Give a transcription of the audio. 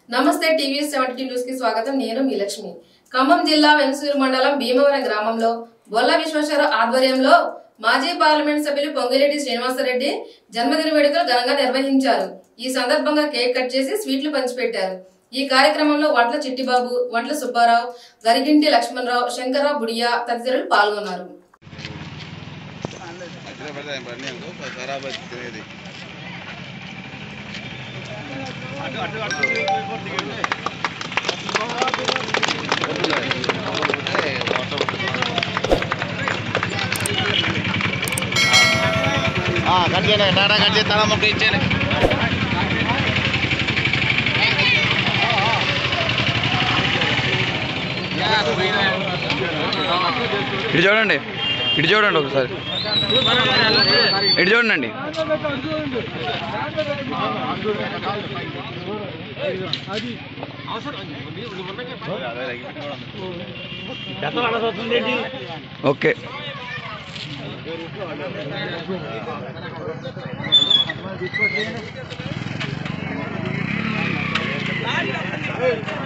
నమస్తే TV seventy news కి స్వాగతం నేను మీ లక్ష్మి ఖమ్మం జిల్లా వెంసూరు మండలం భీమవరం గ్రామంలో బొల్ల విశ్వేశ్వరరావు ఆధ్వర్యంలో మాజీ పార్లమెంట్ సభ్యులు పొంగిరెడ్డి శ్రీనివాసరెడ్డి జన్మదిన వేడుకలు ఘనంగా నిర్వహించారు ఈ సందర్భంగా కేక్ కట్ చేసి స్వీట్లు పంచిపెట్టారు ఈ కార్యక్రమంలో వంట్ల చిట్టిబాబు వంట్ల సుబ్బారావు గరిగింటి లక్ష్మణరావు శంకర్రావు బుడియా తదితరులు పాల్గొన్నారు మధ్యలో పెడితే ఆయన పని అనుకో ఖరాబ్ అవుతుంది తినేది కట్ చేయలే టాటా కట్ చేసి తల మొక్క ఇచ్చేయండి ఇటు చూడండి ఇటు చూడండి ఒకసారి ఇటు చూడండి ఓకే ఆ